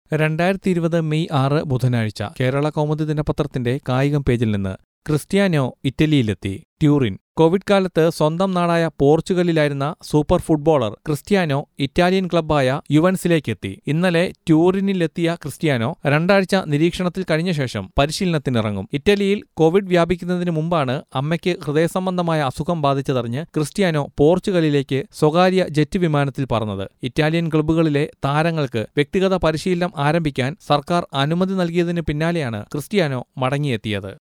രണ്ടായിരത്തി ഇരുപത് മെയ് ആറ് ബുധനാഴ്ച കേരള കൗമുദി ദിനപത്രത്തിന്റെ കായികം പേജിൽ നിന്ന് ക്രിസ്ത്യാനോ ഇറ്റലിയിലെത്തി ട്യൂറിൻ കോവിഡ് കാലത്ത് സ്വന്തം നാടായ പോർച്ചുഗലിലായിരുന്ന സൂപ്പർ ഫുട്ബോളർ ക്രിസ്ത്യാനോ ഇറ്റാലിയൻ ക്ലബ്ബായ യുവൻസിലേക്കെത്തി ഇന്നലെ ട്യൂറിനിലെത്തിയ ക്രിസ്ത്യാനോ രണ്ടാഴ്ച നിരീക്ഷണത്തിൽ കഴിഞ്ഞ ശേഷം പരിശീലനത്തിനിറങ്ങും ഇറ്റലിയിൽ കോവിഡ് വ്യാപിക്കുന്നതിന് മുമ്പാണ് അമ്മയ്ക്ക് ഹൃദയസംബന്ധമായ അസുഖം ബാധിച്ചതറിഞ്ഞ് ക്രിസ്ത്യാനോ പോർച്ചുഗലിലേക്ക് സ്വകാര്യ ജെറ്റ് വിമാനത്തിൽ പറന്നത് ഇറ്റാലിയൻ ക്ലബ്ബുകളിലെ താരങ്ങൾക്ക് വ്യക്തിഗത പരിശീലനം ആരംഭിക്കാൻ സർക്കാർ അനുമതി നൽകിയതിന് പിന്നാലെയാണ് ക്രിസ്ത്യാനോ മടങ്ങിയെത്തിയത്